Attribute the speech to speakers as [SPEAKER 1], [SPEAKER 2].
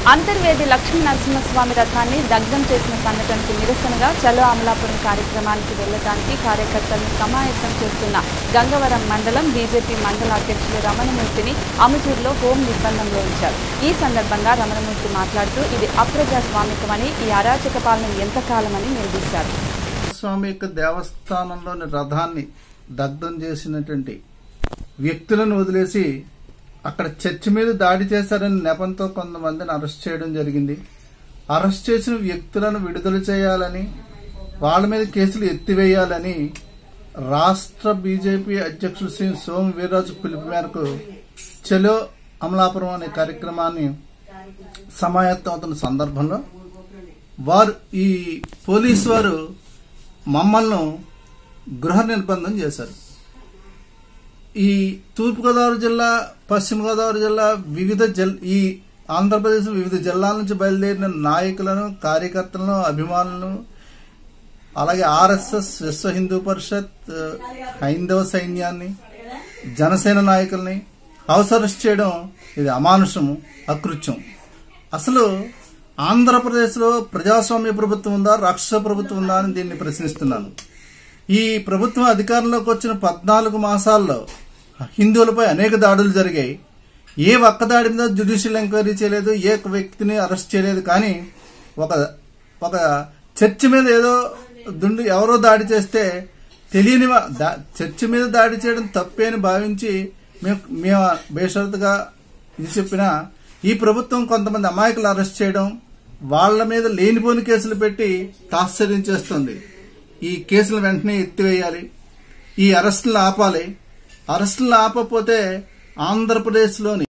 [SPEAKER 1] అంతర్వేది లక్ష్మీ నరసింహస్వామి రథాన్ని దగ్ధం చేసిన సంఘటనకు నిరసనగా చలో అమలాపురం కార్యక్రమానికి వెళ్లడానికి కార్యకర్తలను సమాయత్తం చేస్తున్న గంగవరం మండలం బీజేపీ మండల అధ్యక్షులు రమణమూర్తిని అముచూరులో హోం నిర్బంధంలో ఉంచారు ఈ సందర్భంగా రమణమూర్తి మాట్లాడుతూ ఇది అప్రజాస్వామికమని ఈ అరాచక పాలన ఎంతకాలమని నిలదీశారు
[SPEAKER 2] స్వామి యొక్క దేవస్థానంలోని రథాన్ని దగ్ధం చేసినటువంటి వ్యక్తులను వదిలేసి అక్కడ చర్చి మీద దాడి చేశారని నెపంతో కొంతమందిని అరెస్ట్ చేయడం జరిగింది అరెస్ట్ చేసిన వ్యక్తులను విడుదల చేయాలని వాళ్ళ మీద కేసులు ఎత్తివేయాలని రాష్ట్ర బీజేపీ అధ్యక్షుడు శ్రీ సోము వీర్రాజు పిలుపు మేరకు చెలో అమలాపురం అనే కార్యక్రమాన్ని సమాయత్తం అవుతున్న సందర్భంలో వారు ఈ పోలీసు వారు మమ్మల్ని గృహ నిర్బంధం చేశారు ఈ తూర్పుగోదావరి జిల్లా పశ్చిమ గోదావరి జిల్లా వివిధ జిల్ ఈ ఆంధ్రప్రదేశ్ వివిధ జిల్లాల నుంచి బయలుదేరిన నాయకులను కార్యకర్తలను అభిమానులను అలాగే ఆర్ఎస్ఎస్ విశ్వ హిందూ పరిషత్ ఆ, హైందవ సైన్యాన్ని జనసేన నాయకుల్ని హౌస్ అరెస్ట్ చేయడం ఇది అమానుషము అకృత్యం అసలు ఆంధ్రప్రదేశ్లో ప్రజాస్వామ్య ప్రభుత్వం ఉందా రాక్షస ప్రభుత్వం ఉందా అని దీన్ని ప్రశ్నిస్తున్నాను ఈ ప్రభుత్వం అధికారంలోకి వచ్చిన పద్నాలుగు మాసాల్లో హిందువులపై అనేక దాడులు జరిగాయి ఏ ఒక్క దాడి మీద జ్యుడిషియల్ ఎంక్వైరీ చేయలేదు ఏ ఒక్క వ్యక్తిని అరెస్ట్ చేయలేదు కానీ ఒక ఒక చర్చి మీద ఏదో దుండు ఎవరో దాడి చేస్తే తెలియని వా- దా- చర్చి మీద దాడి చేయడం తప్పే అని భావించి మేము మేము బేషరతుగా ఇది చెప్పినా ఈ ప్రభుత్వం కొంతమంది అమాయకులు అరెస్ట్ చేయడం వాళ్ళ మీద లేనిపోని కేసులు పెట్టి తాత్సర్యం చేస్తుంది ఈ కేసులు వెంటనే ఎత్తివేయాలి ఈ అరెస్టులను ఆపాలి అరెస్టులను ఆపకపోతే ఆంధ్రప్రదేశ్లోని